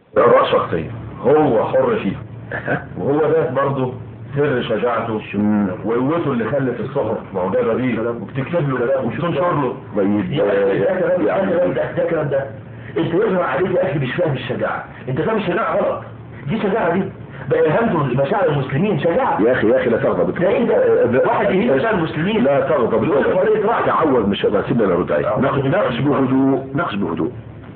اراء شخصيه هو حر فيها وهو ده برضه سر شجاعته وقوته اللي خلت الصحف ما هو ده غريب وبتكتب له وبتنشر له طيب يا أخي ده كلام ده يعني كلام ده ده كلام ده انت يظهر عليك يا اخي مش فاهم الشجاعه انت فاهم الشجاعه غلط دي شجاعه دي بقى الهمت مشاعر المسلمين شجاعه يا اخي يا اخي لا تغضب ده ايه ده؟ واحد يهين مشاعر المسلمين لا تغضب يقول لك حريه راي تعود مش ما سيبنا نرد عليه آه. ناقش ناقش بهدوء ناقش بهدوء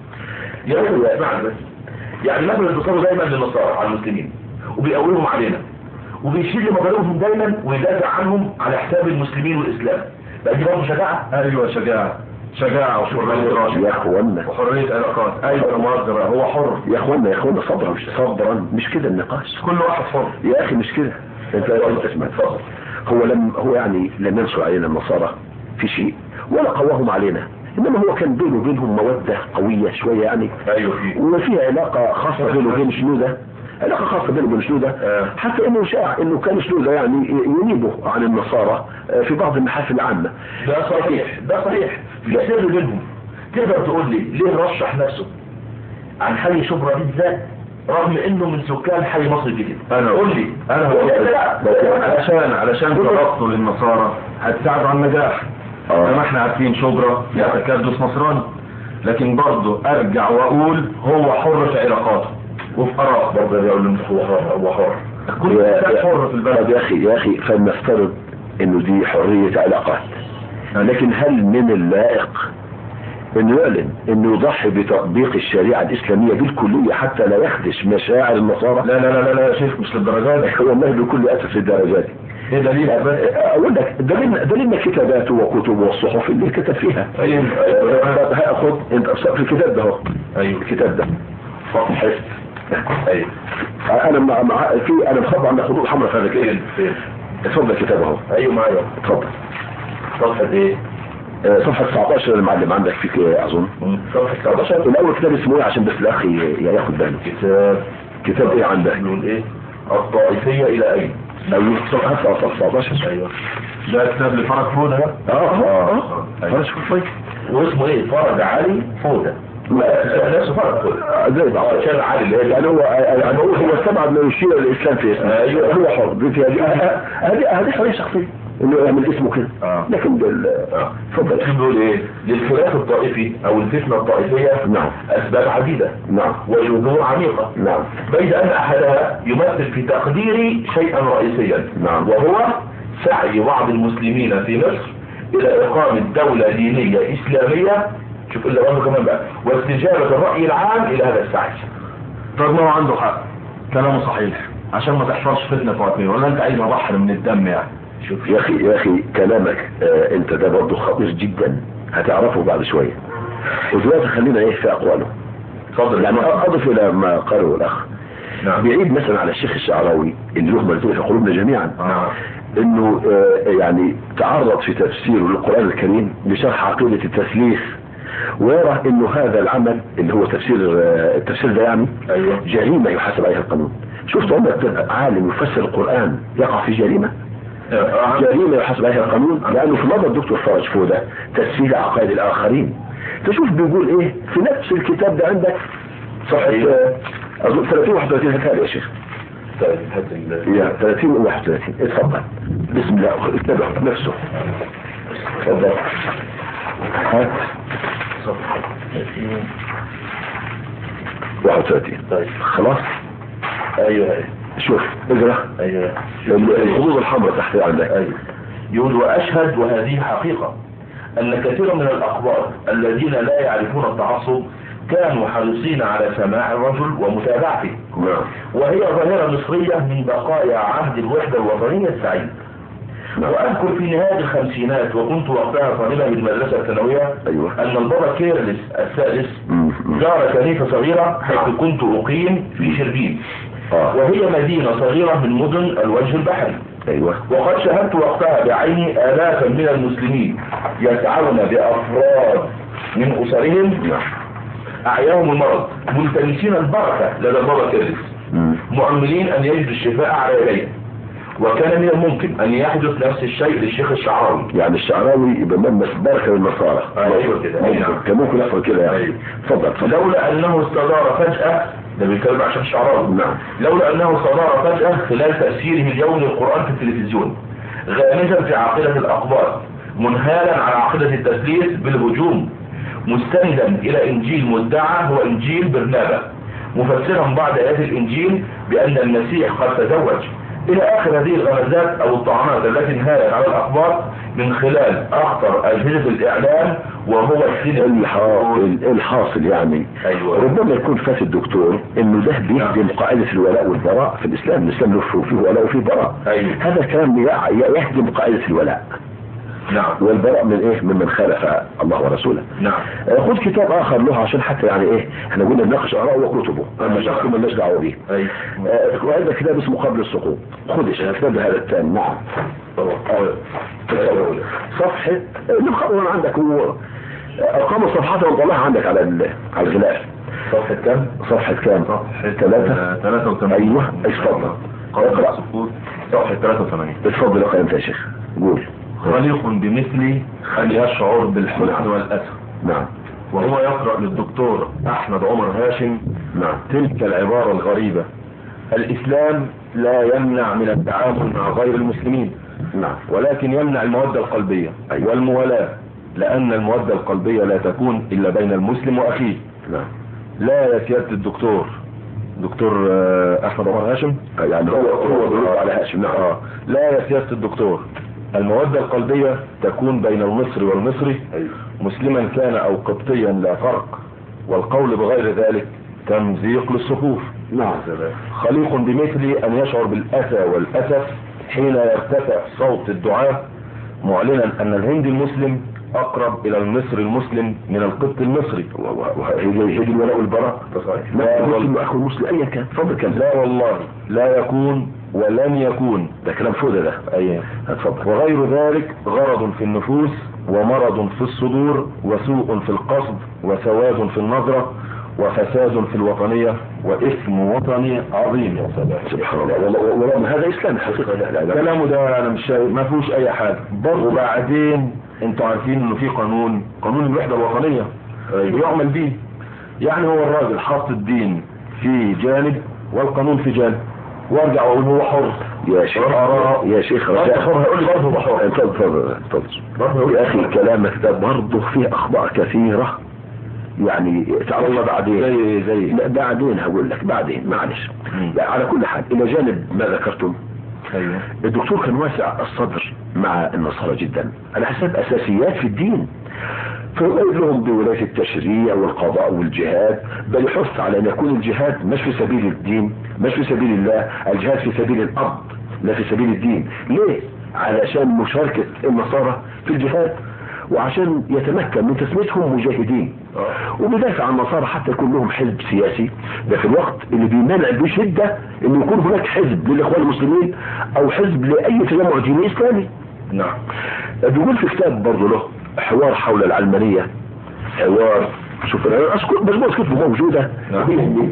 يا اخي اسمعني بس يعني مثلا بيصروا دايما للنصارى على المسلمين وبيقولهم علينا وبيشيل مظالمهم دايما ويدافع عنهم على حساب المسلمين والاسلام بقى دي برضه شجاعه ايوه شجاعه شجاعه وحريه راي يا اخوانا وحريه علاقات ايوه يا مؤدر هو حر يا اخوانا يا اخوانا صبرا صبرا مش كده النقاش كل واحد حر يا اخي مش كده انت انت اسمع هو لم هو يعني لم ينصر علينا النصارى في شيء ولا قواهم علينا انما هو كان بينه وبينهم موده قويه شويه يعني ايوه في وفي علاقه خاصه بينه وبين شنوده علاقه خاصه بينه وبين شنوده آه. حتى انه شاع انه كان شنوده يعني ينيبه عن النصارى آه، في بعض المحافل العامه ده صحيح ده صحيح في سر بينهم تقدر تقول لي ليه رشح نفسه عن حي شبرا بالذات رغم انه من سكان حي مصر الجديد انا قول لي انا قول لي لا علشان علشان تربطوا للنصارى هتساعدوا على النجاح آه. زي ما احنا عارفين شبرا يا تكدس نصراني لكن برضه ارجع واقول هو حر في علاقاته وفي اراء برضه يقول ان هو حر هو حر كل يا- انسان يا- حر في طب البلد يا اخي يا اخي فلنفترض انه دي حريه علاقات لكن هل من اللائق انه يعلن انه يضحي بتطبيق الشريعه الاسلاميه بالكليه حتى لا يخدش مشاعر النصارى لا لا لا لا لا يا شيخ مش للدرجه دي والله بكل اسف الدرجات دي ايه دليل اقول لك دليلنا دليلنا كتاباته وكتبه والصحف اللي كتب فيها ايوه طب هاخد انت في الكتاب ده اهو ايوه الكتاب ده صفحه ايوه انا مع مع في انا مخبى عند خطوط حمراء في هذا فين الكتاب فين اتفضل الكتاب اهو ايوه معايا اتفضل صفحه ايه آه، صفحه 19 المعلم عندك فيك آه، اظن صفحه 19 الاول كتاب اسمه ايه عشان بس الاخ ي- ياخد باله كتاب كتاب ايه عندك يقول ايه الطائفيه الى اين ايوه صفحه صفحه 19 ايوه ده كتاب لفرج فودة ده اه اه اه أيوة. فرش كفايه واسمه ايه فرج علي فوده نفسه فرج فوده زي بعض عشان علي اللي هي يعني هو يعني هو هو استبعد ما يشير الاسلام في اسمه أيوة. هو حر في هذه هذه هذه حريه شخصيه انه يعمل اسمه كده آه. لكن بال اتفضل بيقول ايه للخلاف الطائفي او الفتنه الطائفيه نعم اسباب عديده نعم وجذور عميقه نعم بيد ان احدها يمثل في تقديري شيئا رئيسيا نعم. وهو سعي بعض المسلمين في مصر الى اقامه دوله دينيه اسلاميه شوف اللي قاله كمان بقى واستجابه الراي العام الى هذا السعي طب ما هو عنده حق كلامه صحيح عشان ما تحصلش فتنه فاطمه ولا انت عايز بحر من الدم يعني شوف يا اخي يا اخي كلامك آه انت ده برضه خطير جدا هتعرفه بعد شويه ودلوقتي خلينا ايه في اقواله اتفضل يعني اضف الى ما قاله الاخ نعم بيعيد مثلا على الشيخ الشعراوي اللي له منزوع في قلوبنا جميعا نعم انه آه، يعني تعرض في تفسيره للقرآن الكريم لشرح عقيدة التثليث ويرى انه هذا العمل اللي هو تفسير آه، التفسير ده يعني ايوه جريمة يحاسب عليها القانون شفت عمرك عالم يفسر القرآن يقع في جريمة آه، جريمة يحاسب عليها القانون لانه في نظر الدكتور فرج فودة تسفيل عقائد الاخرين تشوف بيقول ايه في نفس الكتاب ده عندك صفحة آه، اظن 30 31 هاتها لي يا شيخ طيب هات ال- يا 30 و 31 اتفضل بسم الله اتبعه نفسه اتفضل هات صفحة 31 طيب خلاص ايوه ايوه شوف اقرا ايوه الخطوط الحمراء تحت عندك ايوه يقول وأشهد وهذه حقيقة أن كثير من الأخبار الذين لا يعرفون التعصب كانوا حريصين على سماع الرجل ومتابعته نعم وهي ظاهرة مصرية من بقايا عهد الوحدة الوطنية السعيد نعم. وأذكر في نهاية الخمسينات وكنت وقتها طالبا بالمدرسة الثانوية ايوه أن البابا كيرلس السادس مم. مم. زار كنيسة صغيرة حيث كنت أقيم في شربين اه وهي مدينة صغيرة من مدن الوجه البحري ايوه وقد شاهدت وقتها بعيني آلافا من المسلمين يسعون بأفراد من أسرهم نعم أعياهم المرض ملتمسين البركة لدى البابا كيرلس مم. مؤملين أن يجدوا الشفاء على يديه وكان من الممكن أن يحدث نفس الشيء للشيخ الشعراوي يعني الشعراوي يبقى ملمس بركه للنصارى أيوة كده. ممكن. نعم. كان ممكن يحصل كده يعني أيوة. اتفضل اتفضل لولا أنه استدار فجأة ده بيتكلم عشان الشعراوي نعم. لولا انه صدر فجأة خلال تأثيره اليوم للقرآن في التلفزيون غامزا في عقيدة الأقباط منهالا على عقيدة التثليث بالهجوم مستندا إلى إنجيل مدعى هو إنجيل برنابا مفسرا بعض آيات الإنجيل بأن المسيح قد تزوج إلى آخر هذه الغمزات أو الطعنات التي انهالت على الأخبار من خلال أخطر أجهزة الإعلام وهو السينما الحاصل الحاصل يعني أيوة. ربما يكون فات الدكتور انه ده بيهدم قاعدة الولاء والبراء في الاسلام الاسلام له فيه ولاء وفيه براء أيوة. هذا كلام يع- يهدم قاعدة الولاء نعم والبراء من ايه ممن خالف الله ورسوله نعم آه، خد كتاب اخر له عشان حتى يعني ايه احنا قلنا نناقش اراءه وكتبه اما شخصه مالناش دعوه بيه أيوة. آه، وهذا كتاب اسمه قبل السقوط خد يا شيخ كتاب هذا الثاني نعم أيوة. صفحة اللي مخبر عندك هو ارقام الصفحات اللي مطلعها عندك على ال- على الغلاف صفحة كم؟ صفحة كام؟ صفحة ثلاثة 83 ايوه اتفضل قرأ السقوط صفحة 83 اتفضل اقرا انت يا شيخ قول خليق بمثلي أن يشعر بالحزن والأسى نعم وهو يقرأ للدكتور أحمد عمر هاشم نعم تلك العبارة الغريبة الإسلام لا يمنع من التعامل مع غير المسلمين نعم ولكن يمنع المودة القلبية أيوة. والموالاة لأن المودة القلبية لا تكون إلا بين المسلم وأخيه نعم لا يا سيادة الدكتور دكتور آه، أحمد عمر هاشم يعني هو هو بيرد على هاشم نعم آه. لا يا سيادة الدكتور المودة القلبية تكون بين المصري والمصري أيوة. مسلما كان أو قبطيا لا فرق والقول بغير ذلك تمزيق للصفوف نعم خليق بمثلي أن يشعر بالأسى والأسف حين يرتفع صوت الدعاء معلنا أن الهندي المسلم أقرب إلى المصري المسلم من القبط المصري وهي هي دي الولاء والبراء صحيح. لا لا المسلم وال- اخو المسلم ايا كان اتفضل كمل لا والله لا يكون ولن يكون ده كلام فوده ده أيه اتفضل وغير ذلك غرض في النفوس ومرض في الصدور وسوء في القصد وسواد في النظرة وفساد في الوطنية وإثم وطني عظيم يا سلام سبحان الله والله والله هذا اسلام حقيقه لا لا لا كلامه ده انا مش شايف ما فيهوش اي حاجه وبعدين انتوا عارفين انه في قانون قانون الوحده الوطنيه بيعمل بيه يعني هو الراجل حط الدين في جانب والقانون في جانب وارجع واقول هو حر يا شيخ آراء. يا شيخ برضه رجاء حر هيقول لي برضه هو حر اتفضل اتفضل اتفضل يا اخي كلامك ده برضه فيه اخطاء كثيره يعني تعرفها بعدين زي زي لا بعدين هقول لك بعدين معلش مم. لا على كل حال الى جانب ما ذكرتم ايوه الدكتور كان واسع الصدر مع النصارى جدا على حساب اساسيات في الدين فيقول لهم بولاية التشريع والقضاء والجهاد بل يحث على ان يكون الجهاد مش في سبيل الدين مش في سبيل الله الجهاد في سبيل الارض لا في سبيل الدين ليه علشان مشاركة النصارى في الجهاد وعشان يتمكن من تسميتهم مجاهدين وبيدافع عن النصارى حتى يكون لهم حزب سياسي ده في الوقت اللي بيمنع بشدة انه يكون هناك حزب للاخوان المسلمين او حزب لاي تجمع ديني اسلامي نعم بيقول في كتاب برضه له حوار حول العلمانية حوار شوف انا أذكر بس بس كتبه موجودة نعم.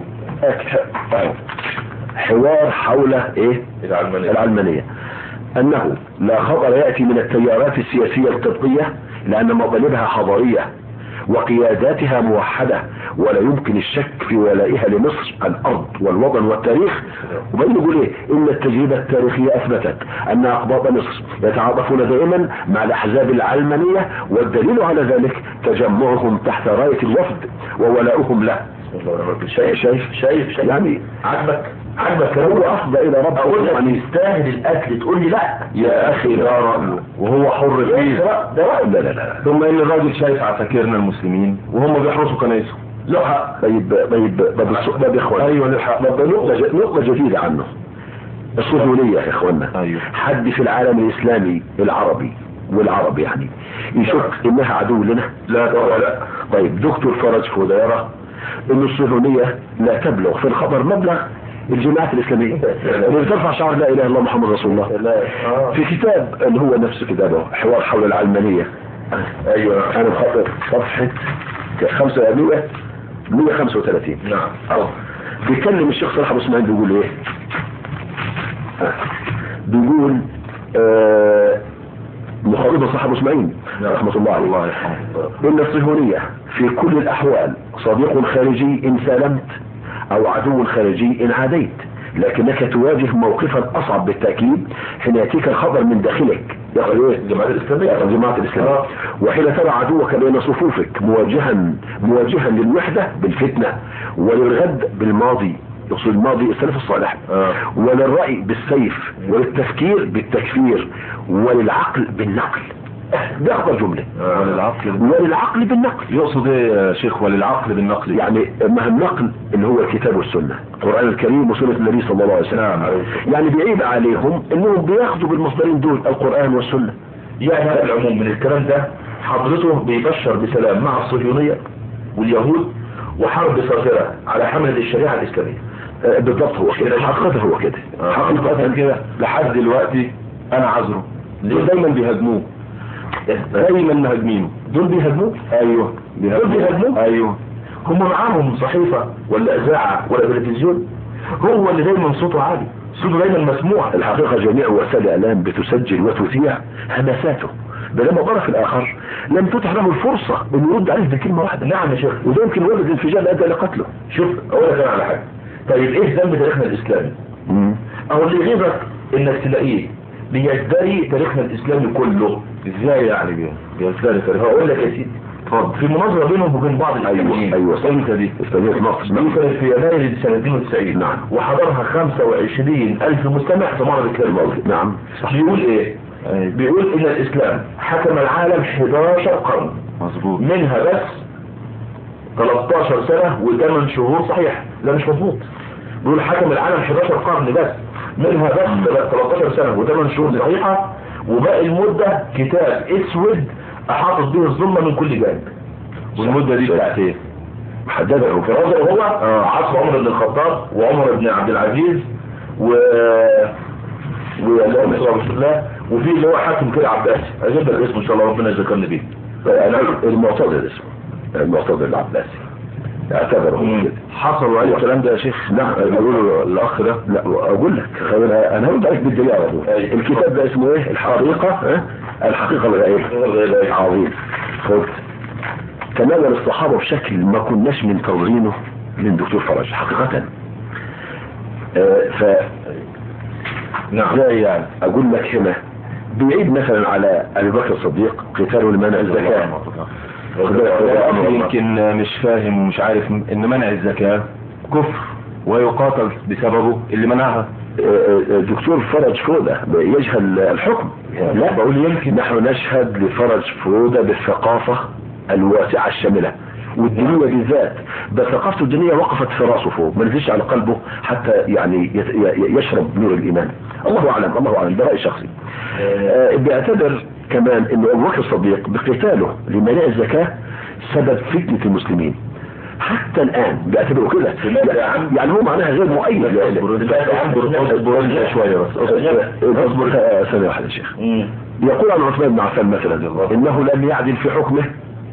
أك- أهو. حوار حول ايه العلمانية العلمانية انه لا خبر يأتي من التيارات السياسية القبطية لان مطالبها حضارية وقياداتها موحدة ولا يمكن الشك في ولائها لمصر الارض والوطن والتاريخ وبين يقول ايه ان التجربة التاريخية اثبتت ان اقباط مصر يتعاطفون دائما مع الاحزاب العلمانية والدليل على ذلك تجمعهم تحت راية الوفد وولائهم له شايف شايف شايف شايف يعني عجبك عجبك هو كلامه افضى الى رب اقول لك يعني يستاهل القتل تقول لي لا يا اخي ده رأيه وهو حر فيه ده رأيه لا لا لا ثم ان الراجل شايف عساكرنا المسلمين وهم بيحرسوا كنايسهم له حق طيب طيب طب السؤال ده يا اخوان ايوه له حق طب نقطة ج- نقطة جديدة عنه الصهيونية يا اخوانا ايوه حد في العالم الاسلامي العربي والعرب يعني يشك انها عدو لنا لا طبعا لا طيب دكتور فرج فوديرة ان الصهيونية لا تبلغ في الخبر مبلغ الجماعات الاسلامية اللي بترفع شعار لا اله الا الله محمد رسول الله لا آه. في كتاب اللي هو نفس كتابه حوار حول العلمانية ايوه انا مخطط صفحة 5 100 135 نعم أو بيكلم الشيخ صلاح ابو اسماعيل بيقول ايه آه. بيقول آه مخاطبه صلاح ابو اسماعيل نعم. رحمه الله عليه الله يرحمه ان الصهيونية في كل الاحوال صديق خارجي ان سالمت او عدو خارجي ان عاديت لكنك تواجه موقفا اصعب بالتاكيد حين ياتيك الخبر من داخلك يقول ايه الجماعات الاسلاميه الجماعة الإسلامية آه. وحين ترى عدوك بين صفوفك مواجها مواجها للوحدة بالفتنة وللغد بالماضي يقصد الماضي السلف الصالح آه. وللرأي بالسيف وللتفكير بالتكفير وللعقل بالنقل ده أفضل جملة وللعقل وللعقل بالنقل يقصد ايه يا شيخ وللعقل بالنقل يعني ما النقل اللي هو الكتاب والسنة القرآن الكريم وسنة النبي صلى الله عليه وسلم نعم. يعني بيعيب عليهم انهم بياخدوا بالمصدرين دول القرآن والسنة يعني هذا العموم من الكلام ده حضرته بيبشر بسلام مع الصهيونية واليهود وحرب صافرة على حملة الشريعة الإسلامية آه، بالضبط هو كده حقيقة هو كده حقيقة كده لحد دلوقتي أنا عذره دول دايما بيهاجموه دايما مهاجمينه دول بيهاجموه ايوه دول بيهاجموه ايوه هم معاهم صحيفة ولا إذاعة ولا تلفزيون هو اللي دايما صوته عالي صوته دايما مسموع الحقيقة جميع وسائل الإعلام بتسجل وتذيع همساته بينما الطرف الآخر لم تتح له الفرصة انه يرد عليه بكلمة واحدة نعم يا شيخ وده يمكن ولد انفجار أدى لقتله شوف أقول لك أنا على حاجة طيب إيه ذنب تاريخنا الإسلامي أو اللي يغيظك إنك تلاقيه بيزدري تاريخنا الإسلامي كله ازاي يعني بيزدري تاريخ هقول لك يا سيدي اتفضل في مناظرة بينهم وبين بعض أيوة الإسلاميين أيوة امتى دي استاذ مصر دي نعم. كانت في يناير سنة 92 نعم. وحضرها 25 ألف مستمع في معرض الكلام الماضي نعم بيقول إيه؟ بيقول إن الإسلام حكم العالم 11 قرن مظبوط منها بس 13 سنة و8 شهور صحيح لا مش مظبوط بيقول حكم العالم 11 قرن بس منها بس 13 سنة و8 شهور صحيحة وباقي المدة كتاب اسود احاطت به الظلمة من كل جانب والمدة دي بتاعت ايه محددة وفي نظره هو عصر عمر بن الخطاب وعمر بن عبد العزيز و واللهم صل على رسول الله وفي اللي هو حاكم كده عباسي اجيب لك اسمه ان شاء الله ربنا يذكرني بيه المعتضد اسمه المعتضد العباسي اعتبره هو كده حصلوا عليه الكلام ده يا شيخ نعم بيقولوا الاخ ده لا اقول لك خلينا انا هرد عليك بالدليل على طول أيوة. الكتاب ده اسمه ايه الحقيقة ها؟ الحقيقة الغائبة عظيم خد تناول الصحابة بشكل ما كناش منتظرينه من دكتور فرج حقيقة آه، ف نعم ازاي يعني اقول لك هنا بيعيد مثلا على ابي بكر الصديق قتاله لمنع الزكاة خد بالك، الأخ يمكن مش فاهم ومش عارف ان منع الزكاة كفر ويقاتل بسببه اللي منعها دكتور فرج فودة يجهل الحكم لا بقول يمكن نحن نشهد لفرج فودة بالثقافة الواسعة الشاملة والدينية بالذات بس ثقافته الدينية وقفت في راسه فوق ما نزلش على قلبه حتى يعني يت- ي- يشرب نور الإيمان الله أعلم الله أعلم ده رأي شخصي آه، بيعتبر كمان انه ابو بكر الصديق بقتاله لمنع الزكاة سبب فتنة المسلمين حتى الان بيعتبروا كده يعني- يعني هو معناها غير مؤيد اصبر انت اصبر اصبر انت شوية بس اصبر اصبر آه، ثانية واحدة يا شيخ يقول عن عثمان بن عفان مثلا انه لم يعدل في حكمه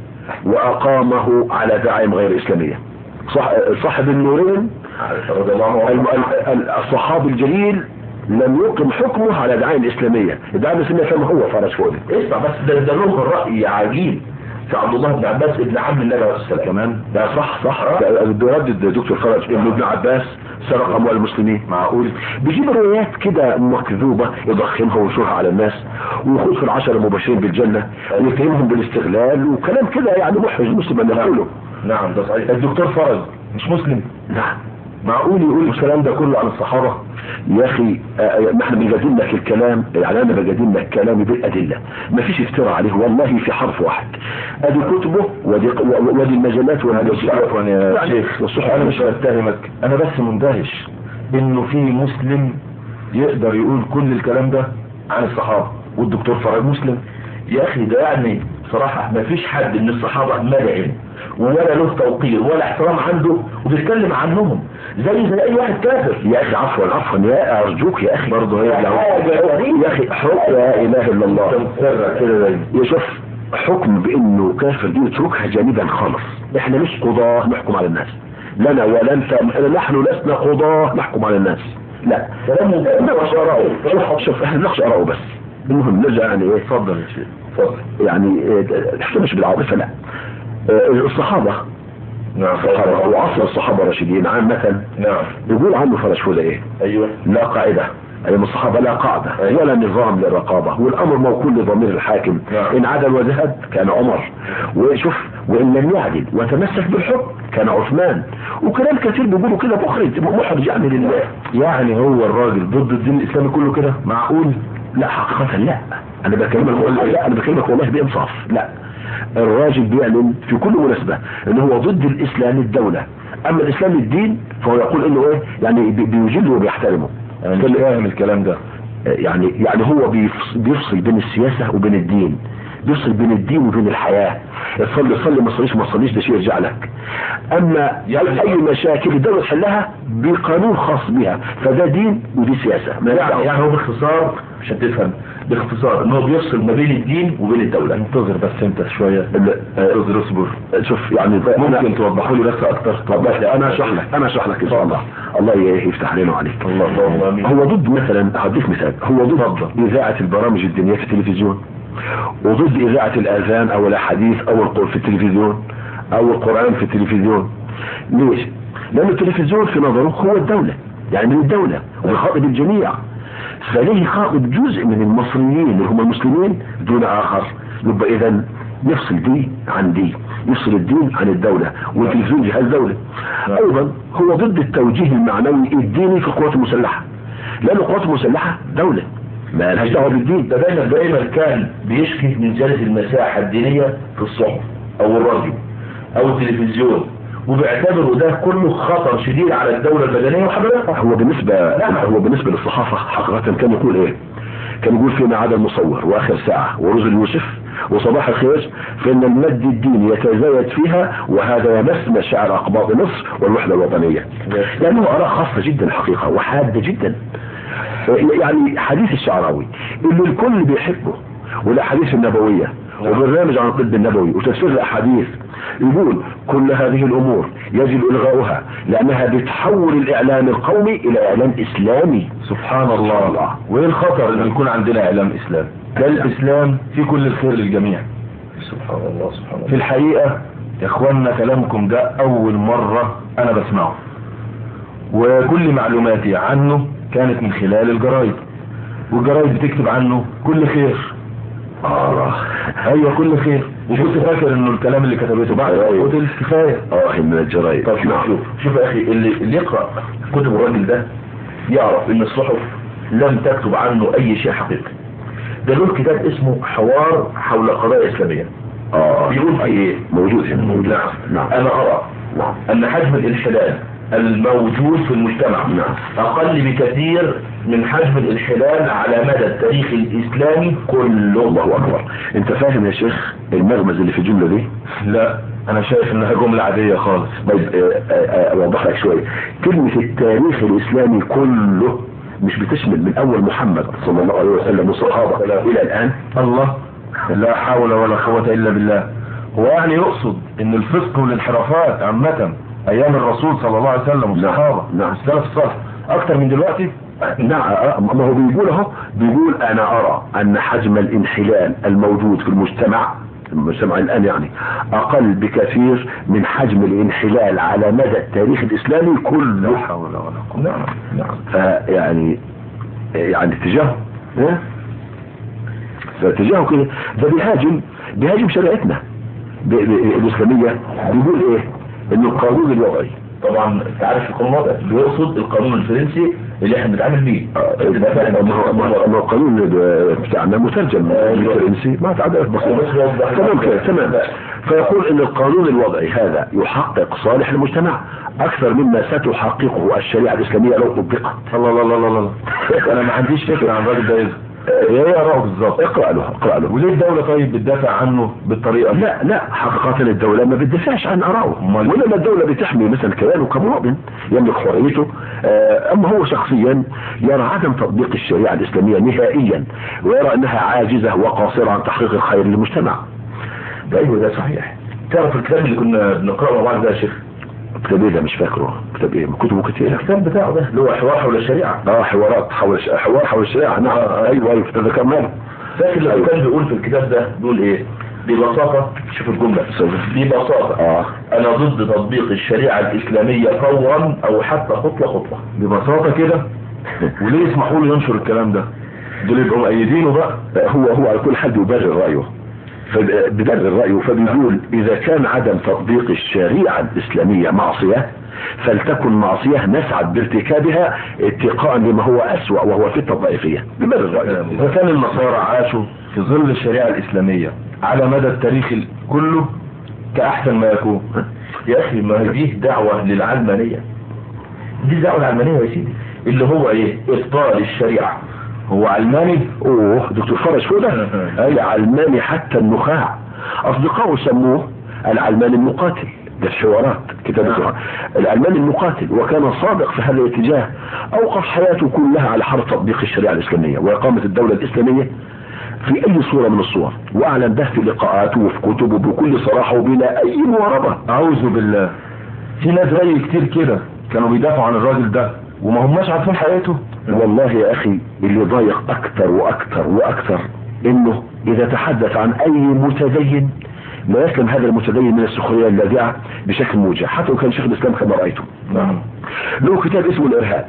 واقامه على دعائم غير اسلامية صح صاحب النورين رضي الله عنه الم- ال- ال- الصحابي الجليل لم يقم حكمه على دعائم اسلامية الدعائم الاسلامية كما هو فرج فؤاد اسمع بس ده ده له الرأي عجيب في عبد الله بن عباس ابن عم النبي عليه الصلاة والسلام كمان ده صح صح ده بيردد دكتور فرج ابن ابن عباس سرق اموال المسلمين معقول بيجيب روايات كده مكذوبه يضخمها وينشرها على الناس ويخوض في العشر المبشرين بالجنه ويتهمهم بالاستغلال وكلام كده يعني محرج مسلم ان يقوله نعم ده صحيح الدكتور فرج مش مسلم نعم معقول يقول الكلام ده كله عن الصحابة يا اخي آه، ما احنا بنجادل لك الكلام يعني انا بجادل لك كلامي بالادله ما فيش افتراء عليه والله في حرف واحد ادي كتبه ودي ودي المجلات معلش عفوا يا يعني شيخ والصحف انا مش بتهمك انا بس مندهش انه في مسلم يقدر يقول كل الكلام ده عن الصحابة والدكتور فرج مسلم يا اخي ده يعني صراحة ما فيش حد من الصحابة مدعم ولا له توقير ولا احترام عنده وبيتكلم عنهم زي زي اي واحد كافر يا اخي عفوا عفوا يا ارجوك يا اخي برضه هي يا اخي حكم لا اله الا الله كده زي يشوف حكم بانه كافر دي يتركها جانبا خالص احنا مش قضاة نحكم على الناس لنا ولا انت نحن لسنا قضاة نحكم على الناس لا نقش اراءه شوف شوف احنا نقش اراءه بس المهم نرجع يعني ايه اتفضل يا شيخ اتفضل يعني الحكايه مش بالعاطفه لا آه، الصحابه نعم. الصحابة وعصر الصحابة الراشدين عامة نعم يقول عنه فرشفولة ايه ايوه لا قاعدة أيام الصحابة لا قاعدة أيوة. ولا نظام للرقابة والأمر موكول لضمير الحاكم نعم. إن عدل وذهب كان عمر وشوف وإن لم يعدل وتمسك بالحكم كان عثمان وكلام كثير بيقولوا كده مخرج محرج يعني لله يعني هو الراجل ضد الدين الاسلامي كله كده معقول لا حقيقة لا أنا بكلمك والله لا أنا بكلمك والله بإنصاف لا الراجل بيعلن في كل مناسبة إن هو ضد الإسلام الدولة أما الإسلام الدين فهو يقول إنه إيه يعني بي- بيجله وبيحترمه انا مش فاهم الكلام ده يعني يعني هو بيفص- بيفصل بين السياسة وبين الدين بيفصل بين الدين وبين الحياة تصلي تصلي ما تصليش ما تصليش ده شيء يرجع لك اما يعني- اي مشاكل الدولة تحلها بقانون خاص بها فده دين ودي سياسة ما يعني يعني هو باختصار عشان تفهم باختصار ان هو بيفصل ما بين الدين وبين الدولة انتظر بس انت شوية انتظر اصبر شوف يعني ممكن توضحوا لي بس اكتر طب انا اشرح لك انا اشرح لك ان شاء الله الله ي- يفتح علينا وعليك الله اللهم امين هو ضد مثلا هديك مثال هو ضد اذاعه البرامج الدينيه في التلفزيون وضد اذاعه الاذان او الاحاديث او القران في التلفزيون او القران في التلفزيون ليش لان التلفزيون في نظره هو الدوله يعني من الدوله ويخاطب الجميع فليه يخاطب جزء من المصريين اللي هم المسلمين دون اخر يبقى اذا يفصل دي عن دي يفصل الدين عن الدولة والتلفزيون جهاز دولة ايضا هو ضد التوجيه المعنوي الديني في القوات المسلحة لان القوات المسلحة دولة ما لهاش دعوه بالدين ده دايما دايما كان بيشكي من زيادة المساحة الدينية في الصحف او الراديو او التلفزيون وبيعتبروا ده كله خطر شديد على الدولة المدنية وحضرتها هو بالنسبة نعم. هو بالنسبة للصحافة حقيقة كان يقول ايه كان يقول فيما عدا المصور واخر ساعة ورزل يوسف وصباح الخير فان المد الديني يتزايد فيها وهذا يمس مشاعر اقباط مصر والوحدة الوطنية لانه اراء خاصة جدا الحقيقة وحادة جدا يعني حديث الشعراوي اللي الكل بيحبه والاحاديث النبوية وبرنامج عن الطب النبوي وتفسير الاحاديث يقول كل هذه الامور يجب الغاؤها لانها بتحول الاعلام القومي الى اعلام اسلامي سبحان الله وايه الخطر ان يكون عندنا اعلام اسلام ده الاسلام في كل الخير للجميع سبحان الله سبحان الله في الحقيقة يا اخوانا كلامكم ده اول مرة انا بسمعه وكل معلوماتي عنه كانت من خلال الجرايد والجرايد بتكتب عنه كل خير اه ايوه كل خير وكنت فاكر انه الكلام اللي كتبته بعد أيوة. قلت كفايه اه من الجرايد طب شوف نعم. شوف شوف يا اخي اللي, اللي يقرا كتب الراجل ده يعرف ان الصحف لم تكتب عنه اي شيء حقيقي ده له كتاب اسمه حوار حول قضايا اسلاميه اه بيقول في ايه موجود هنا موجود نعم نعم انا ارى نعم ان حجم الانحلال الموجود في المجتمع نعم. اقل بكثير من حجم الانحلال على مدى التاريخ الاسلامي كله الله اكبر انت فاهم يا شيخ المغمز اللي في الجمله دي لا انا شايف انها جملة عادية خالص طيب آه، آه، آه، اوضح لك شويه كلمه التاريخ الاسلامي كله مش بتشمل من اول محمد صلى الله عليه وسلم والصحابه الى الان الله لا حول ولا قوة الا بالله هو يعني يقصد ان الفسق والانحرافات عامة ايام الرسول صلى الله عليه وسلم والصحابة نعم. السلف الصالح اكتر من دلوقتي نعم آه، ما هو بيقول اهو بيقول انا ارى ان حجم الانحلال الموجود في المجتمع المجتمع الان يعني اقل بكثير من حجم الانحلال على مدى التاريخ الاسلامي كله حول ولا قوة نعم نعم فيعني يعني اتجاهه ها؟ فاتجاهه كده ده بيهاجم بيهاجم شريعتنا ب- ب- الاسلاميه بيقول ايه ان القانون الوضعي طبعا انت عارف القانون الوضعي بيقصد القانون الفرنسي اللي احنا بنتعامل بيه تبقى فاهم ما هو- ما هو ما هو القانون بتاعنا مترجم بالفرنسي ما تعدلت بسيطه تمام كده تمام فيقول ان القانون الوضعي هذا يحقق صالح المجتمع اكثر مما ستحققه الشريعه الاسلاميه لو طبقت الله الله الله الله انا ما عنديش فكرة عن الراجل ده ايه ايه يا بالظبط اقرا له اقرا له وليه الدولة طيب بتدافع عنه بالطريقة دي لا لا حقيقة الدولة ما بتدافعش عن آرائه أمال؟ وإنما الدولة بتحمي مثلا كيانه كمواطن يملك حريته آه، أما هو شخصيا يرى عدم تطبيق الشريعة الإسلامية نهائيا ويرى أنها عاجزة وقاصرة عن تحقيق الخير للمجتمع ده ايوه ده صحيح تعرف الكتاب اللي كنا بنقراه مع بعض ده يا شيخ كتاب ايه ده مش فاكره كتاب ايه كتبه كتير الكتاب بتاعه ده اللي هو حوار حول الشريعة اه حوارات حول حوار حول الشريعة نعم ايوه ايوه تذكرناه فاكر لما كان بيقول في الكتاب ده بيقول ايه ببساطة شوف الجملة ببساطة اه انا ضد تطبيق الشريعة الاسلامية فورا او حتى خطوة خطوة ببساطة كده وليه يسمحوا له ينشر الكلام ده دول يبقوا مؤيدينه بقى هو هو على كل حال بيبرر رأيه فب- بيبرر رأيه فبيقول إذا كان عدم تطبيق الشريعة الإسلامية معصية فلتكن معصية نسعد بارتكابها اتقاء لما هو أسوأ وهو فتنة ضعيفية بيبرر رأيه وكان النصارى عاشوا في ظل الشريعة الإسلامية على مدى التاريخ كله كأحسن ما يكون يا اخي ما هي دي دعوة للعلمانية دي دعوة للعلمانية يا سيدي اللي هو ايه ابطال الشريعة هو علماني اوه دكتور فرج فوق ده اي علماني حتى النخاع اصدقائه سموه العلماني المقاتل ده الحوارات كتاب نعم. الحوار. العلماني المقاتل وكان صادق في هذا الاتجاه اوقف حياته كلها على حرب تطبيق الشريعه الاسلاميه واقامه الدوله الاسلاميه في اي صوره من الصور واعلن ده في لقاءاته وفي كتبه بكل صراحه وبلا اي مواربه أعوذ بالله في ناس زي كتير كده كانوا بيدافعوا عن الراجل ده وما هماش عارفين حقيقته والله يا اخي اللي ضايق اكتر واكتر واكتر انه اذا تحدث عن اي متدين لا يسلم هذا المتدين من السخريه اللاذعه بشكل موجع حتى لو كان شيخ الاسلام كما رايته نعم له كتاب اسمه الارهاب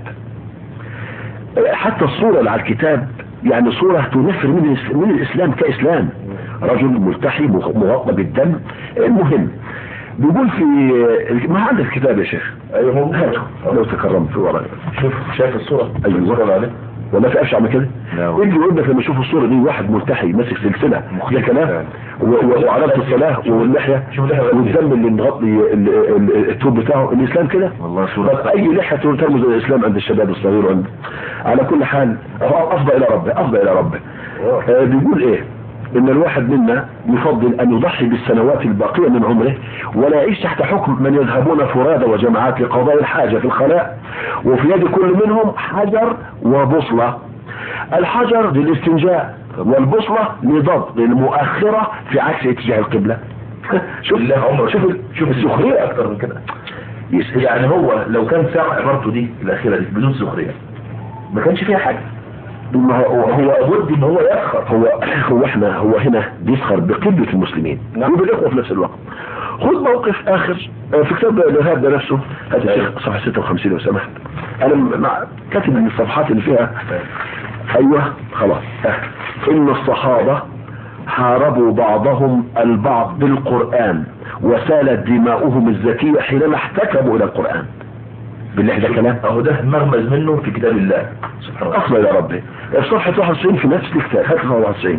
حتى الصوره اللي على الكتاب يعني صوره تنفر من الإس- من الاسلام كاسلام رجل ملتحي مغ- مغطى بالدم المهم بيقول في ما عندك الكتاب يا شيخ ايوه موجود هاته لو تكرمت في ورايا شوف شايف الصورة أيوة. الصورة اللي عليه وما تقفش عم كده لا والله. اللي يقول لك لما يشوف الصوره دي واحد ملتحي ماسك سلسله ده كلام و- و- وعلامه الصلاه واللحيه شوف اللحية بقى. والدم اللي مغطي ال- ال- التوب بتاعه الاسلام كده والله طب صورة اي لحيه ترمز الى الاسلام عند الشباب الصغير وعند على كل حال هو افضى الى ربه افضى الى ربه آه بيقول ايه ان الواحد منا يفضل ان يضحي بالسنوات الباقيه من عمره ولا يعيش تحت حكم من يذهبون فرادى وجماعات لقضاء الحاجه في الخلاء وفي يد كل منهم حجر وبوصله الحجر للاستنجاء والبوصله لضبط المؤخره في عكس اتجاه القبله شوف بالله عمر شوف ال- شوف السخريه اكتر من كده يس- يعني هو لو كان سامع عبارته دي الاخيرة دي بدون سخرية ما كانش فيها حاجة ما هو هو لابد ان هو يسخر هو هو احنا هو هنا بيسخر بقلة المسلمين نعم. وبالاخوه في نفس الوقت خد موقف اخر آه، في كتاب الارهاب ده نفسه هات يا شيخ صفحه 56 لو سمحت انا م- مع كاتب من الصفحات اللي فيها ايوه خلاص آه. ان الصحابه حاربوا بعضهم البعض بالقران وسالت دماؤهم الزكيه حينما احتكموا الى القران بالله ده كلام اهو ده مغمز منه في كتاب الله سبحانه وتعالى أصل يا ربي في صفحة 91 في نفس الكتاب هات صفحة 91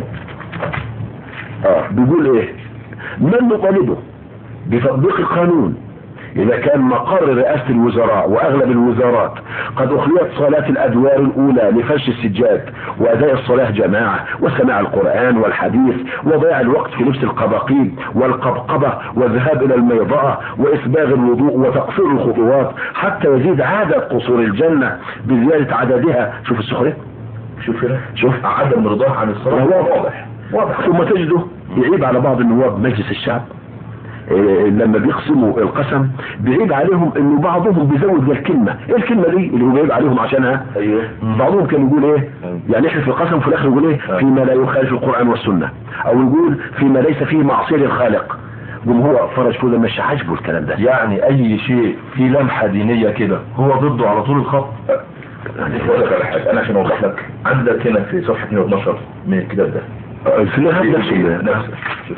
اه بيقول ايه من نطالبه بتطبيق القانون إذا كان مقر رئاسة الوزراء وأغلب الوزارات قد أخليت صلاة الأدوار الأولى لفرش السجاد وأداء الصلاة جماعة وسماع القرآن والحديث وضياع الوقت في لبس القباقيل والقبقبة والذهاب إلى الميضاء وإسباغ الوضوء وتقصير الخطوات حتى يزيد عدد قصور الجنة بزيادة عددها شوف السخرية شوف هنا شوف عدم رضاه عن الصلاة واضح. واضح واضح ثم تجده يعيب على بعض النواب مجلس الشعب إيه، لما بيقسموا القسم بيعيب عليهم انه بعضهم بيزود الكلمة ايه الكلمة دي اللي هو بيعيب عليهم عشانها ايوه بعضهم كان يقول ايه يعني يحلف القسم في الاخر يقول ايه آه. فيما لا يخالف القرآن والسنة او يقول فيما ليس فيه معصية للخالق قوم هو فرج فوزا مش عاجبه الكلام ده يعني اي شيء فيه لمحة دينية كده هو ضده على طول الخط يعني بقول لك على حاجة انا عشان اوضح لك عندك هنا في صفحة 112 من الكتاب ده في الارهاب نفسه نفسه شوف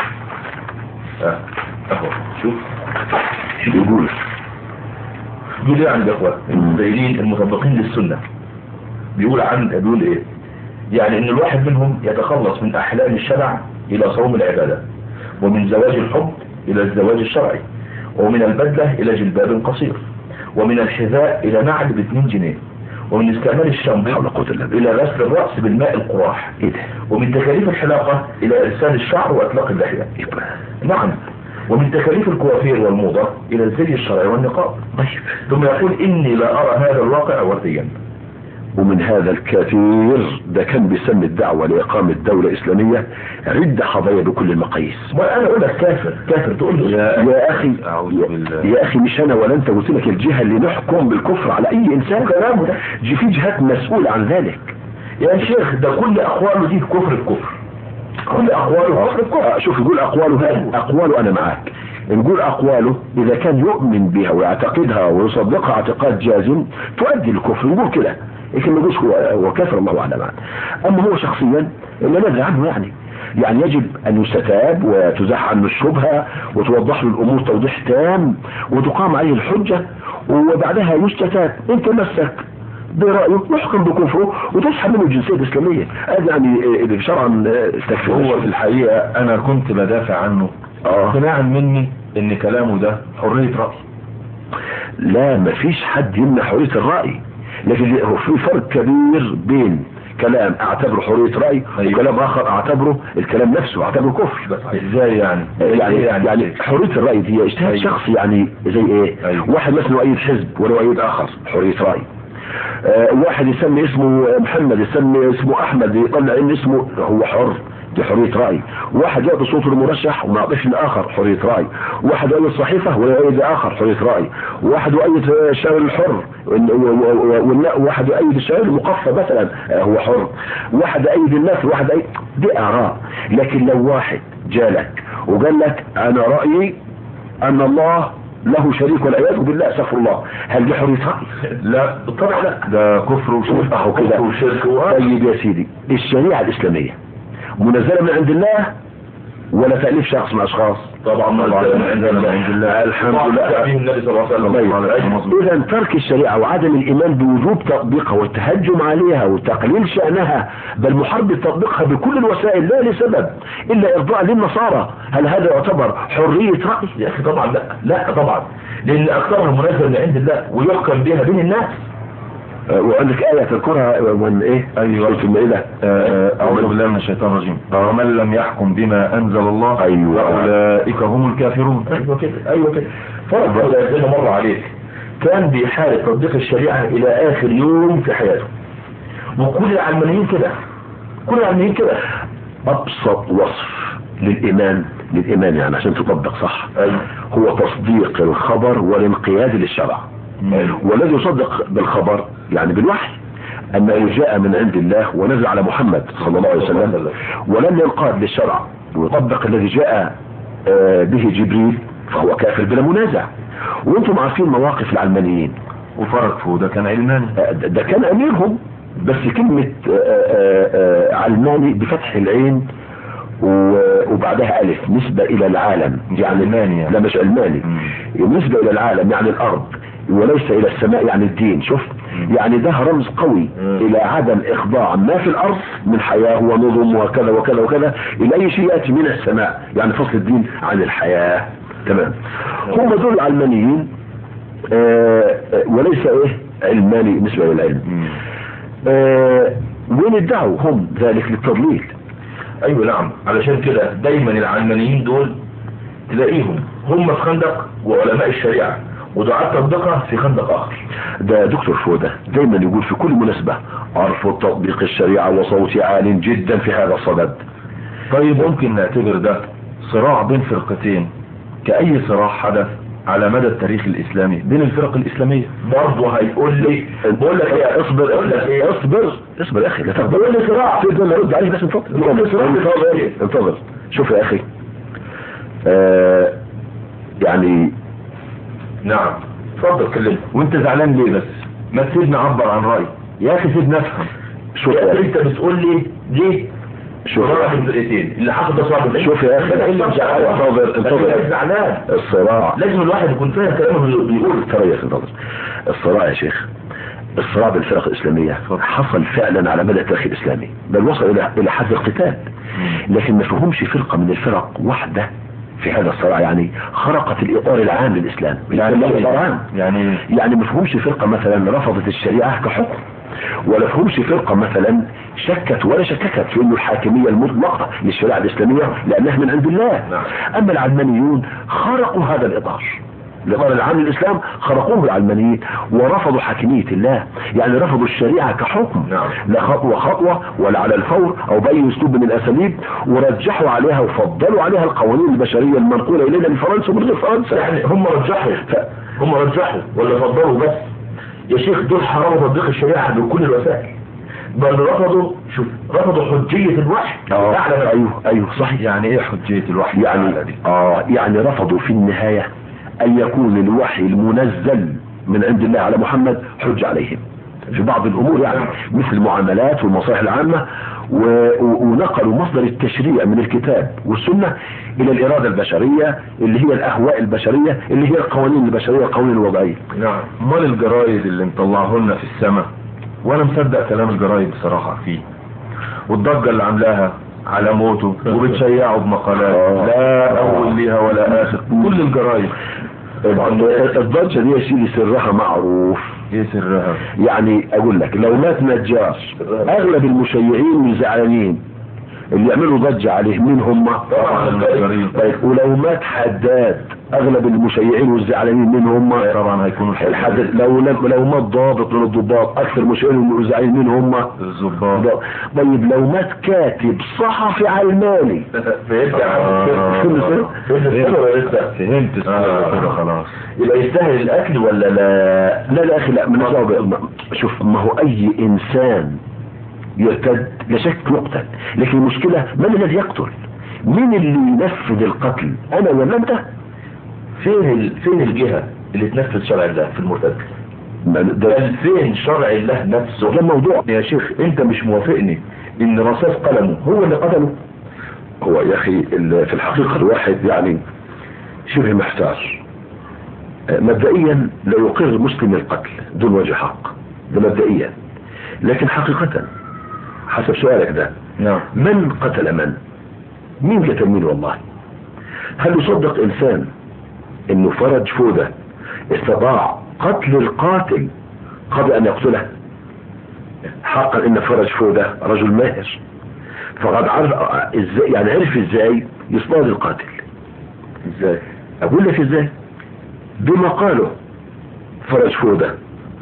اه اهو شوف يقول بيقول ايه عن الاخوة المتدينين المطبقين للسنة بيقول عن بيقول ايه يعني ان الواحد منهم يتخلص من احلام الشرع الى صوم العبادة ومن زواج الحب الى الزواج الشرعي ومن البدلة الى جلباب قصير ومن الحذاء الى نعل باتنين جنيه ومن استعمال الشامبو حول قوة الا بالله الى غسل الرأس بالماء القراح ايه ده ومن تكاليف الحلاقة الى ارسال الشعر واطلاق اللحية يبقى نعم ومن تكاليف الكوافير والموضة الى الزي الشرعي والنقاب طيب ثم يقول اني لا ارى هذا الواقع ورديا ومن هذا الكثير ده كان بيسمي الدعوة لإقامة دولة إسلامية عدة قضايا بكل المقاييس وانا اقول لك كافر كافر تقول له يا, يا أخي أعوذ يا, بالله. يا أخي مش أنا ولا أنت قلت لك الجهة اللي نحكم بالكفر على أي إنسان كلامه ده جي في جهات مسؤولة عن ذلك يا شيخ ده كل اقواله دي كفر الكفر كل اقواله كفر آه، شوف يقول اقواله اقواله انا معاك نقول اقواله اذا كان يؤمن بها ويعتقدها ويصدقها اعتقاد جازم تؤدي الكفر نقول كده لكن ما نقولش هو هو كافر الله اعلم عنه. اما هو شخصيا لا ندري عنه يعني يعني يجب ان يستتاب وتزاح عنه الشبهه وتوضح له الامور توضيح تام وتقام عليه الحجه وبعدها يستتاب ان تمسك برأيه يحكم بكفره وتسحب منه الجنسية الإسلامية هذا يعني آه، شرعا آه، استكفر هو في الحقيقة انا كنت بدافع عنه آه. اقتناعا مني ان كلامه ده حرية رأي لا مفيش حد يمنع حرية الرأي لكن هو في فرق كبير بين كلام اعتبره حرية رأي أيوة. وكلام اخر اعتبره الكلام نفسه اعتبره كفر ازاي يعني يعني إيه يعني حرية الرأي دي اجتهاد أيوة. شخصي يعني زي ايه أيوة. واحد مثلا يؤيد حزب ولا يؤيد اخر حرية رأي آه واحد يسمي اسمه محمد يسمي اسمه احمد يطلع ان اسمه هو حر دي حرية رأي واحد يعطي صوته لمرشح وما يعطيش لآخر حرية رأي واحد يؤيد صحيفة ولا يؤيد آخر حرية رأي واحد يؤيد الشاعر الحر وواحد يؤيد الشاعر المقفى مثلا آه، هو حر واحد يؤيد الناس واحد يؤيد دي آراء لكن لو واحد جالك وقال لك أنا رأيي أن الله له شريك والعياذ بالله استغفر الله هل دي حرية رأي؟ لا بالطبع لا ده كفر وشرك اهو كده كفر وشرك و- طيب يا سيدي الشريعة الإسلامية منزلة من عند الله ولا تأليف شخص من أشخاص طبعا ما طبعاً عندنا من عند الله الحمد طبعاً لله. تعبيه النبي صلى الله عليه وسلم طيب إذا ترك الشريعة وعدم الإيمان بوجوب تطبيقها والتهجم عليها وتقليل شأنها بل محاربة تطبيقها بكل الوسائل لا لسبب إلا إرضاء للنصارى هل هذا يعتبر حرية رأي؟ يا اخي طبعا لا لا طبعا لان اكثرها منزل من عند الله ويحكم بها بين الناس آه، وعندك آية تذكرها من إيه؟ أيوة. في المائدة آه، أعوذ بالله من الشيطان الرجيم ومن لم يحكم بما أنزل الله أيوة. فأولئك هم الكافرون ايوه كده ايوه كده فرض زي ما مر عليك كان بيحارب تطبيق الشريعه الى اخر يوم في حياته وكل العلمانيين كده كل العلمانيين كده أبسط وصف للإيمان للإيمان يعني عشان تطبق صح أيوة. هو تصديق الخبر والانقياد للشرع أيوة. والذي يصدق بالخبر يعني بالوحي أنه جاء من عند الله ونزل على محمد صلى الله عليه وسلم ولم ينقاد للشرع ويطبق الذي جاء آه، به جبريل فهو كافر بلا منازع وانتم عارفين مواقف العلمانيين وفرق فيه ده كان علماني آه، ده ده كان اميرهم بس كلمة آه، آه، آه، علماني بفتح العين و- وبعدها الف نسبة الى العالم يعني علماني يعني. لا مش علماني مم. نسبة الى العالم يعني الارض وليس الى السماء يعني الدين شوف مم. يعني ده رمز قوي مم. الى عدم اخضاع ما في الارض من حياة ونظم وكذا وكذا وكذا الى اي شيء ياتي من السماء يعني فصل الدين عن الحياة تمام هم دول العلمانيين آه، آه، وليس ايه علماني بالنسبة للعلم مم. آه، وين ادعوا هم ذلك للتضليل ايوه نعم علشان كده دايما العلمانيين دول تلاقيهم هم في خندق وعلماء الشريعه ودعاة تطبيقها في خندق اخر ده دكتور فودة دايما يقول في كل مناسبة ارفض تطبيق الشريعة وصوتي عال جدا في هذا الصدد طيب ممكن نعتبر ده صراع بين فرقتين كأي صراع حدث على مدى التاريخ الإسلامي بين الفرق الإسلامية برضه هيقول لي بقول لك ايه اصبر بقول لك ايه اصبر اصبر يا اخي لا تغضب بقول لي صراع تقدر نرد عليه بس انتظر بقول لي صراع انتظر انتظر شوف يا اخي آه يعني نعم اتفضل كلمني وانت زعلان ليه بس ما تسيبني اعبر عن رأيي يا اخي سيبني افهم شوف يا يا اخي اخي انت بتقول لي ليه شوف يا صراع اخي بين الفرقتين اللي حصل ده صعب شوف يا اخي انتظر انتظر زعلان الصراع لازم الواحد يكون فاهم كلامه اللي بيقوله ترى يا اخي انتظر الصراع يا شيخ الصراع بالفرق الاسلامية حصل فعلا على مدى التاريخ الاسلامي بل وصل الى الى حد القتال لكن ما فيهمش فرقة من الفرق واحدة في هذا الصراع يعني خرقت الاطار العام للاسلام يعني الإسلام له اطار عام يعني يعني ما فيهمش فرقة مثلا رفضت الشريعة كحكم ولا فيهمش فرقة مثلا شكت ولا شككت في انه الحاكمية المطلقة للشريعة الاسلامية لانها من عند الله نعم. اما العلمانيون خرقوا هذا الاطار الاطار العام للاسلام خرقوه العلمانيين ورفضوا حاكمية الله يعني رفضوا الشريعة كحكم نعم. لا خطوة خطوة ولا على الفور او باي اسلوب من الاساليب ورجحوا عليها وفضلوا عليها القوانين البشرية المنقولة الينا من فرنسا ومن غير فرنسا يعني هم رجحوا ف... هم رجحوا ولا فضلوا بس يا شيخ دول حرموا تطبيق الشريعة بكل الوسائل بل رفضوا شوف رفضوا حجية الوحي اه أعلى من- ايوه ايوه صحيح يعني ايه حجية الوحي يعني الأعلى دي؟ اه يعني رفضوا في النهاية ان يكون الوحي المنزل من عند الله على محمد حج عليهم في بعض الامور يعني مثل المعاملات والمصالح العامة و- و- ونقلوا مصدر التشريع من الكتاب والسنة الى الارادة البشرية اللي هي الاهواء البشرية اللي هي القوانين البشرية القوانين الوضعية نعم امال الجرايد اللي مطلعه لنا في السماء وانا مصدق كلام الجرايد بصراحة فيه والضجة اللي عاملاها على موته وبتشيعه بمقالات آه. لا اول ليها ولا اخر كل الجرايد الضجة دي يا سيدي سرها معروف ايه سرها يعني اقول لك لو مات نجار اغلب المشيعين والزعلانين اللي يعملوا ضجة عليه مين هم طبعا النجارين طيب ولو مات حداد اغلب المشيعين والزعلانين مين هم طبعا هيكونوا الحداد لو لو مات ضابط من الضباط اكثر المشيعين والزعلانين مين هم الظباط طيب لو مات كاتب صحفي علماني فهمت يا عم آه. فهمت فهمت السر ولا لسه فهمت السر آه. كده خلاص يبقى يستاهل القتل ولا لا لا لا اخي لا من الصعب شوف ما هو اي انسان يرتد لا شك يقتل لكن المشكلة من الذي يقتل مين اللي ينفذ القتل انا ولا انت فين ال... فين الجهة اللي تنفذ شرع الله في المرتد ما ده بل فين شرع الله نفسه ده موضوع يا شيخ انت مش موافقني ان رصاص قلمه هو اللي قتله هو يا اخي ال- في الحقيقة الواحد يعني شبه محتار آه، مبدئيا لا يقر المسلم القتل دون وجه حق ده مبدئيا لكن حقيقة حسب سؤالك ده نعم من قتل من مين قتل مين والله هل يصدق انسان انه فرج فودة استطاع قتل القاتل قبل ان يقتله حقا ان فرج فودة رجل ماهر فقد عرف ازاي يعني عرف ازاي يصطاد القاتل ازاي اقول لك ازاي بما قاله فرج فودة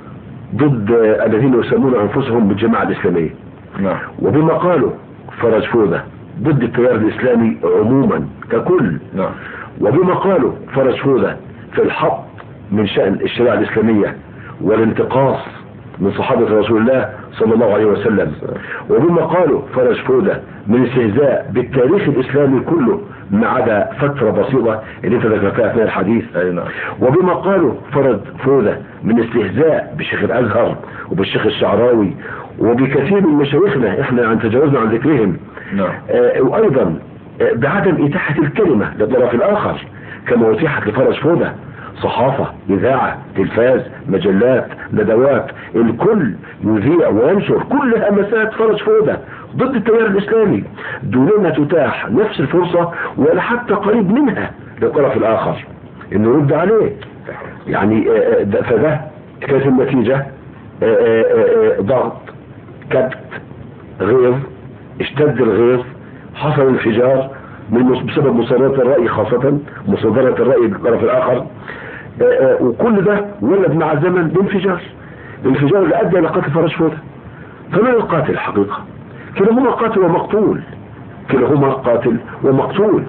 ضد الذين يسمون انفسهم بالجماعة الاسلامية نعم وبما قالوا فرج فودة ضد التيار الإسلامي عموما ككل نعم وبما قالوا فرج فودة في الحق من شأن الشريعة الإسلامية والانتقاص من صحابة رسول الله صلى الله عليه وسلم وبما قالوا فرج فودة من استهزاء بالتاريخ الإسلامي كله ما عدا فترة بسيطة اللي انت ذكرتها اثناء الحديث اي نعم وبما قالوا فرد فودة من استهزاء بالشيخ الازهر وبالشيخ الشعراوي وبكثير من مشايخنا احنا عن تجاوزنا عن ذكرهم نعم آه وايضا آه بعدم اتاحة الكلمة للطرف الاخر كما اتيحت لفرج فودة صحافة اذاعة تلفاز مجلات ندوات الكل يذيع وينشر كل همسات فرج فودة ضد التيار الاسلامي دون ان تتاح نفس الفرصة ولا حتى قريب منها للطرف الاخر انه يرد عليه يعني آه، آه، ده- فده كانت النتيجة آه، آه، آه، آه، ضغط كبت غيظ اشتد الغيظ حصل انفجار من مس- بسبب مصادرة الرأي خاصة مصادرة الرأي بالطرف الآخر آه، آه، وكل ده ولد مع الزمن بانفجار الانفجار اللي أدى إلى قتل فرج فوده فمن القاتل حقيقة كلاهما قاتل ومقتول كلاهما قاتل ومقتول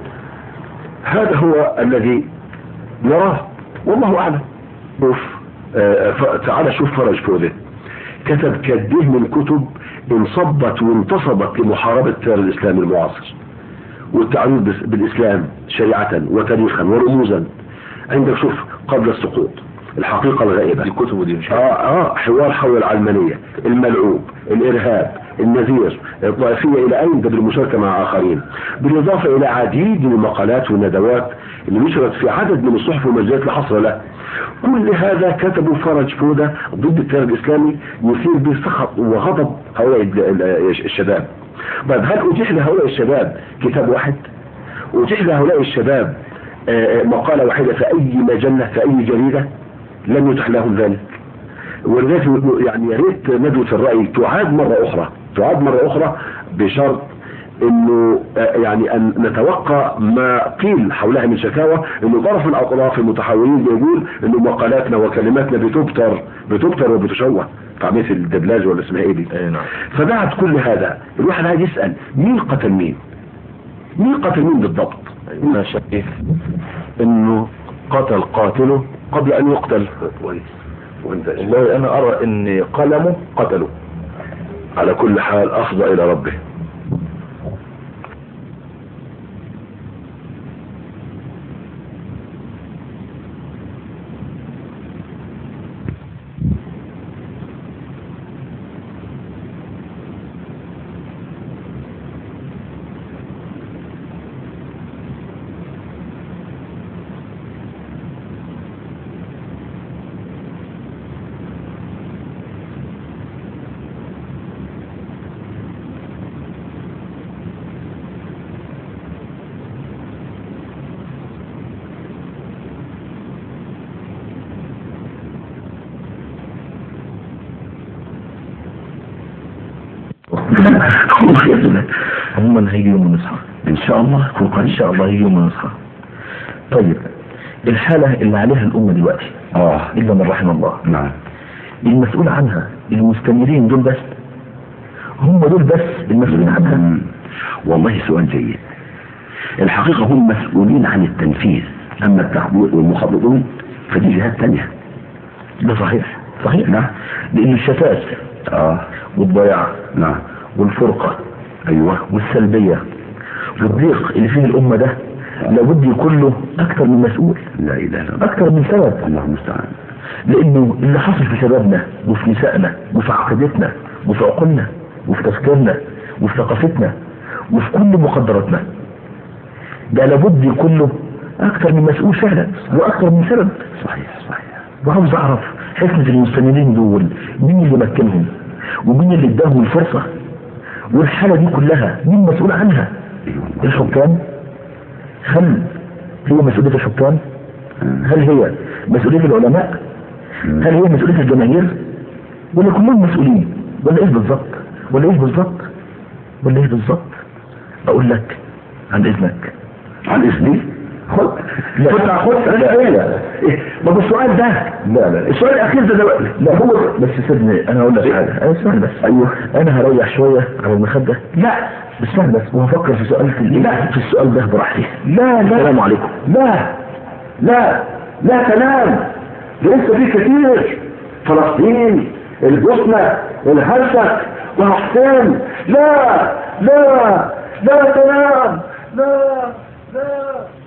هذا هو الذي نراه والله أعلم شوف آه، ف- تعال شوف فرج فوده كتب كديه من كتب انصبت وانتصبت لمحاربة التيار الإسلامي المعاصر والتعريض بس- بالإسلام شريعة وتاريخا ورموزا عندك شوف قبل السقوط الحقيقة الغائبة دي كتبه دي مش آه آه حوار حول العلمانية الملعوب الإرهاب النذير الطائفية إلى أين ده بالمشاركة مع آخرين بالإضافة إلى عديد من المقالات والندوات اللي نشرت في عدد من الصحف والمجلات لا حصر له كل هذا كتبه فرج فودة ضد التيار الإسلامي يثير به سخط وغضب هؤلاء ال- ال- الشباب طيب هل أتيح لهؤلاء الشباب كتاب واحد؟ أتيح لهؤلاء الشباب آه، آه، مقالة واحدة في أي مجلة في أي جريدة لم يتح لهم ذلك ولذلك يعني يا ريت ندوة الرأي تعاد مرة أخرى تعاد مرة أخرى بشرط انه آه، يعني ان نتوقع ما قيل حولها من شكاوى انه طرف من الاطراف المتحولين بيقول انه مقالاتنا وكلماتنا بتبتر بتبتر وبتشوه فعمليه الدبلاج ولا اسمها ايه دي اي نعم فبعد كل هذا الواحد عايز يسأل مين قتل مين مين قتل مين بالضبط انا شايف انه قتل قاتله قبل ان يقتل كويس وانت والله انا ارى ان قلمه قتله على كل حال افضى الى ربه عموما هيجي يوم نصحى ان شاء الله يكون ان قريب شاء الله هيجي يوم نصحى طيب الحالة اللي عليها الأمة دلوقتي اه إلا من رحم الله نعم المسؤول عنها المستمرين دول بس هم دول بس المسؤولين عنها مم. والله سؤال جيد الحقيقة هم مسؤولين عن التنفيذ أما التحضير والمخططون فدي جهات تانية ده صحيح صحيح نعم لأن الشتات اه والضياع نعم والفرقة ايوه والسلبية والضيق اللي فيه الأمة ده لابد يكون له أكثر من مسؤول لا اله الا الله أكثر من سبب الله المستعان لأنه اللي حصل في شبابنا وفي نسائنا وفي عقيدتنا وفي عقولنا وفي تفكيرنا وفي ثقافتنا وفي كل مقدراتنا ده لابد يكون له أكثر من مسؤول فعلا وأكثر من سبب صحيح صحيح وعاوز أعرف حكمة المستمرين دول مين اللي مكنهم ومين اللي اداهم الفرصة والحالة دي كلها مين مسؤول عنها ايوه والله. الحكام هل هي مسؤولية الحكام هل هي مسؤولية العلماء مم. هل هي مسؤولية الجماهير ولا كلهم مسؤولين ولا ايه بالظبط ولا ايه بالظبط ولا ايه بالظبط اقول لك عن اذنك عن اذني خد لا. خد خد لا ايه إيه؟ ما هو السؤال ده لا لا السؤال الاخير ده دلوقتي لا هو بس سيبني انا اقول لك حاجه انا اسمعني بس ايوه انا هريح شويه على المخده لا اسمعني بس وهفكر في سؤال في لا. في السؤال ده براحتي لا لا السلام عليكم لا لا لا تنام لسه في كتير فلسطين البوسنة الهرسك وحسين لا لا لا تنام لا لا